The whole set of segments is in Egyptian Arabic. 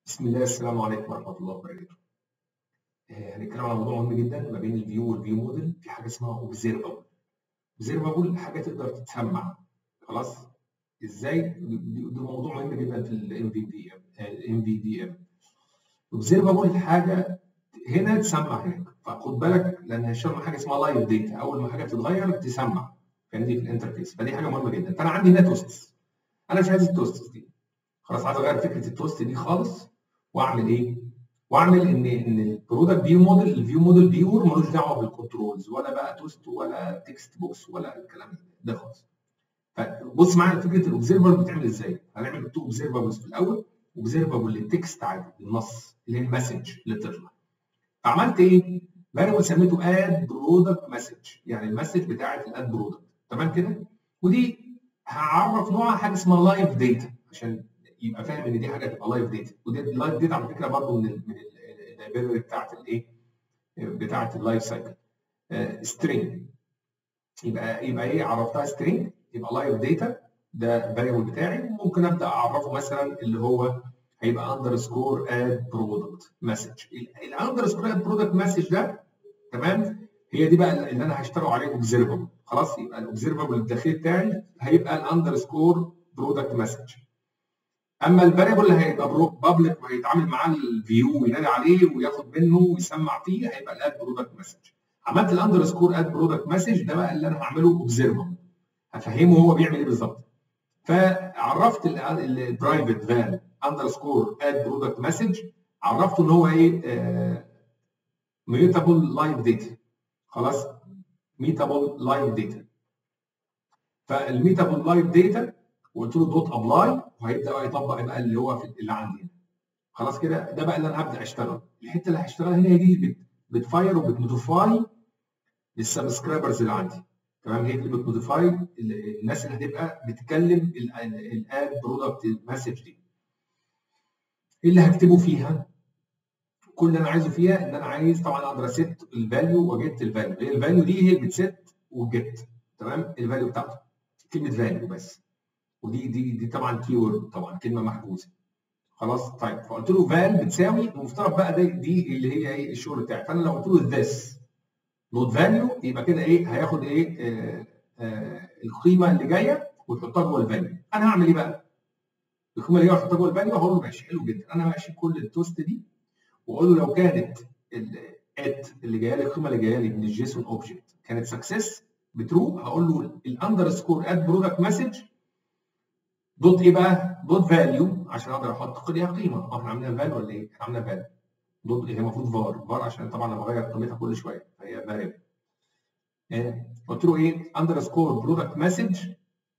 بسم الله السلام عليكم ورحمة الله وبركاته. آه، هنتكلم عن موضوع مهم جدا ما بين الفيو والفيو موديل في حاجة اسمها اوبزرفابل. اوبزرفابل حاجة تقدر تتسمع خلاص؟ ازاي؟ ده موضوع مهم جدا في الام في دي ام الام في دي ام. اوبزرفابل حاجة هنا تسمع هناك فخد بالك لان هيشتغل حاجة اسمها لايف داتا أول ما حاجة تتغير تسمع فاهمني في الانترفيس فدي حاجة مهمة جدا فأنا عندي هنا توستس. أنا مش عايز التوستس دي. خلاص عايز اغير فكره التوست دي خالص واعمل ايه؟ واعمل ان ان البرودكت فيو موديل الفيو موديل بيور ملوش دعوه بالكنترولز ولا بقى توست ولا تكست بوكس ولا الكلام ده خالص. فبص معايا فكره الاوبزرفر بتعمل ازاي؟ هنعمل تو اوبزرفرز في الاول اوبزرفبل للتكست عادي للنص اللي هي المسج اللي بتطلع. فعملت ايه؟ فاريبل سميته اد برودكت مسج يعني المسج بتاعت الاد برودكت تمام كده؟ ودي هعرف نوعها حاجه اسمها لايف داتا عشان يبقى فاهم ان دي حاجه تبقى لايف داتا ودي اللايف داتا على فكره برضه من ال من اللايبرري بتاعت الايه بتاعت اللايف سايكل سترينج يبقى يبقى ايه عرفتها سترينج يبقى لايف داتا ده الفاريبل بتاعي ممكن ابدا اعرفه مثلا اللي هو هيبقى اندرسكور اد برودكت مسج الاندرسكور اد برودكت مسج ده تمام هي دي بقى اللي انا هشتغل عليه اوبزرفبل خلاص يبقى الاوبزرفبل الداخلي بتاعي هيبقى الاندرسكور برودكت مسج اما الفاريبل اللي هيبقى بابليك وهيتعامل معاه الفيو وينادي عليه وياخد منه ويسمع فيه هيبقى الاد برودكت مسج عملت الاندرسكور اد برودكت مسج ده بقى اللي انا هعمله اوبزرفبل هفهمه هو بيعمل ايه بالظبط فعرفت البرايفت فال اندرسكور اد برودكت مسج عرفته ان هو ايه ميوتابل لايف داتا خلاص ميتابل لايف داتا فالميتابل لايف داتا وقلت له دوت ابلاي وهيبدا بقى يطبق بقى اللي هو في اللي عندي هنا خلاص كده ده بقى اللي انا هبدا اشتغل الحته اللي هشتغلها هنا هي دي بتفاير وبتموديفاي للسبسكرايبرز اللي عندي تمام هي اللي بتموديفاي الناس اللي هتبقى بتكلم الاد برودكت مسج دي ايه اللي هكتبه فيها كل اللي انا عايزه فيها ان انا عايز طبعا اقدر اسيت الفاليو واجيت الفاليو هي الفاليو دي هي اللي بتسيت وجيت تمام الفاليو بتاعته كلمه فاليو بس ودي دي دي طبعا كيورد طبعا كلمه محجوزه خلاص طيب فقلت له فال بتساوي المفترض بقى دي, دي اللي هي ايه الشغل بتاعي فانا لو قلت له ذس نوت فاليو يبقى كده ايه هياخد ايه آه آه القيمه اللي جايه ويحطها جوه الفاليو انا هعمل ايه بقى؟ القيمه اللي جايه احطها جوه الفاليو هقول له ماشي حلو جدا انا ماشي كل التوست دي واقول له لو كانت الات اللي جايه لي القيمه اللي جايه لي من الجيسون اوبجكت كانت سكسس بترو هقول له الاندرسكور اد برودكت مسج دوت ايه بقى؟ دوت فاليو عشان اقدر احط ليها قيمه، اه احنا عاملينها فال ولا ايه؟ احنا عاملينها فال. دوت هي المفروض فار، فار عشان طبعا انا بغير قيمتها كل شويه فهي فاريبل. آه. قلت له ايه؟ اندرسكور برودكت مسج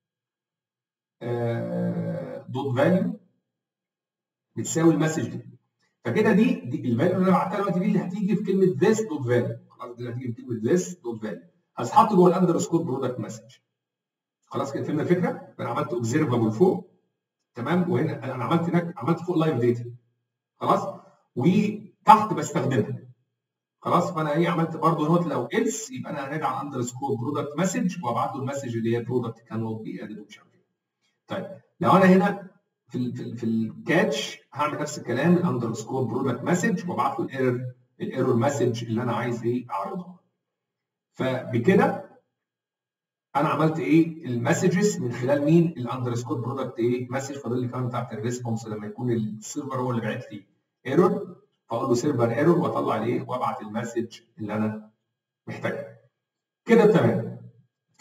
دوت فاليو بتساوي المسج دي. فكده دي, دي الفاليو اللي انا بعتها دلوقتي دي اللي هتيجي في كلمه ذس دوت فاليو، خلاص دي اللي هتيجي في كلمه ذس دوت فاليو. هتتحط جوه الاندرسكور برودكت مسج. خلاص كده فهمنا الفكره؟ انا عملت اوبزرفبل فوق تمام وهنا انا عملت هناك عملت فوق لايف داتا خلاص وتحت بستخدمها خلاص فانا ايه عملت برضه نوت لو إلس يبقى انا هنادي على اندرسكور برودكت مسج وابعت له المسج اللي هي برودكت كان نوت بي ادد ومش عارف ايه طيب لو انا هنا في ال في, ال في الكاتش هعمل نفس الكلام الاندرسكور برودكت مسج وابعت له الايرور الايرور مسج اللي انا عايز ايه اعرضها فبكده انا عملت ايه المسجز من خلال مين الاندرسكور برودكت ايه مسج فاضل لي كمان بتاعت الريسبونس لما يكون السيرفر هو اللي باعت لي ايرور فاقول له سيرفر ايرور واطلع الايه وابعت المسج اللي انا محتاجها كده تمام ف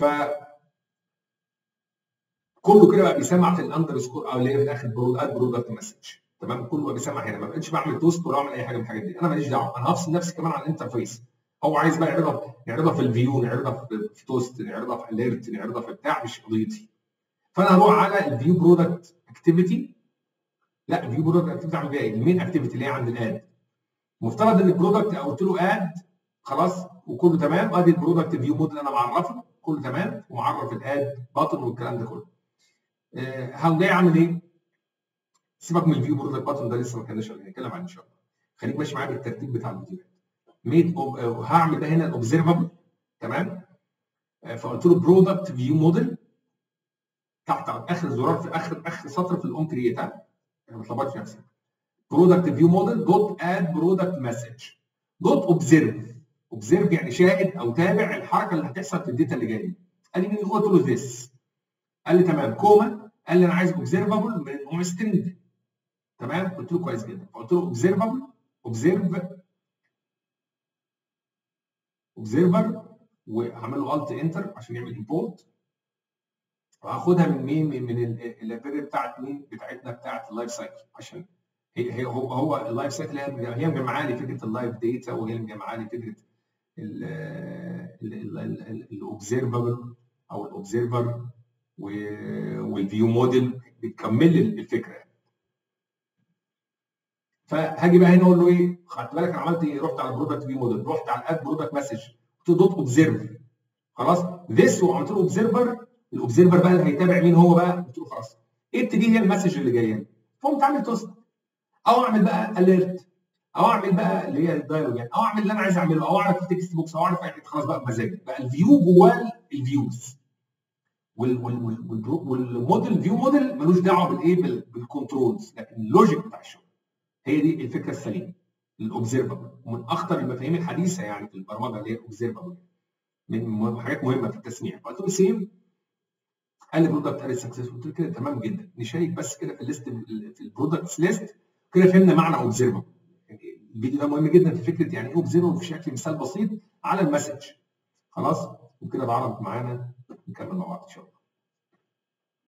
كله كده بقى بيسمع في الاندرسكور او اللي هي في الاخر برودكت برودكت مسج تمام كله بقى بيسمع هنا ما بقتش بعمل توست ولا اعمل اي حاجه من الحاجات دي انا ماليش دعوه انا هفصل نفسي كمان عن الانترفيس هو عايز بقى يعرضها يعرضها في الفيو نعرضها في توست نعرضها في اليرت نعرضها في بتاع مش قضيتي فانا هروح على الفيو برودكت اكتيفيتي لا الفيو برودكت اكتيفيتي اعمل فيها ايه؟ المين اكتيفيتي اللي هي عند الاد مفترض ان البرودكت قلت له اد خلاص وكله تمام ادي البرودكت فيو مود اللي انا معرفه كله تمام ومعرف الاد باتن والكلام ده كله أه هقوم جاي اعمل ايه؟ سيبك من الفيو برودكت باتن ده لسه ما كناش هنتكلم عنه ان شاء الله خليك ماشي معايا بالترتيب بتاع الفيديوهات ميد هعمل ده هنا الاوبزرفبل تمام فقلت له برودكت فيو موديل تحت اخر زرار في اخر اخر سطر في الاون كرييت انا ما اتلخبطتش نفسي برودكت فيو موديل دوت اد برودكت مسج دوت اوبزرف اوبزرف يعني شاهد او تابع الحركه اللي هتحصل في الداتا اللي جايه قال لي مين قلت له ذس قال لي تمام كوما قال لي انا عايز اوبزرفابل من نوع سترينج تمام قلت له كويس جدا فقلت له اوبزرفابل اوبزرف اوبزرفر وهعمل له الت انتر عشان يعمل امبورت وهاخدها من مين من, من اللايبرري بتاعت مين بتاعتنا بتاعت اللايف سايكل عشان هي هي هو هو اللايف سايكل هي مجمعه لي فكره اللايف داتا وهي مجمعه لي فكره الاوبزرفبل او الاوبزرفر والفيو موديل بتكمل لي الفكره فهاجي بقى هنا اقول له ايه خدت بالك انا عملت ايه رحت على البرودكت فيو موديل رحت على الاد برودكت مسج قلت له دوت اوبزرف خلاص ذس وعملت له اوبزرفر الاوبزرفر بقى اللي هيتابع مين هو بقى قلت له خلاص اكت دي هي المسج اللي جايه لي فقمت عامل توست او اعمل بقى اليرت او اعمل بقى اللي هي الدايلوج يعني او اعمل اللي انا عايز اعمله او اعرف التكست بوكس او اعرف خلاص بقى بمزاجي بقى الفيو جواه الفيوز والموديل فيو موديل ملوش دعوه بالايه بالكنترولز لكن اللوجيك بتاع الشغل هي دي الفكره السليمه الاوبزرفبل ومن اخطر المفاهيم الحديثه يعني في البرمجه اللي هي الاوبزرفبل من حاجات مهمه في التسميع قلت له سيم قال لي برودكت اري سكسس قلت له كده تمام جدا نشيك بس كده في الليست في البرودكتس ليست كده فهمنا معنى اوبزرفبل يعني الفيديو ده مهم جدا في فكره يعني ايه اوبزرفبل في شكل مثال بسيط على المسج خلاص وكده العرض معانا نكمل مع بعض ان شاء الله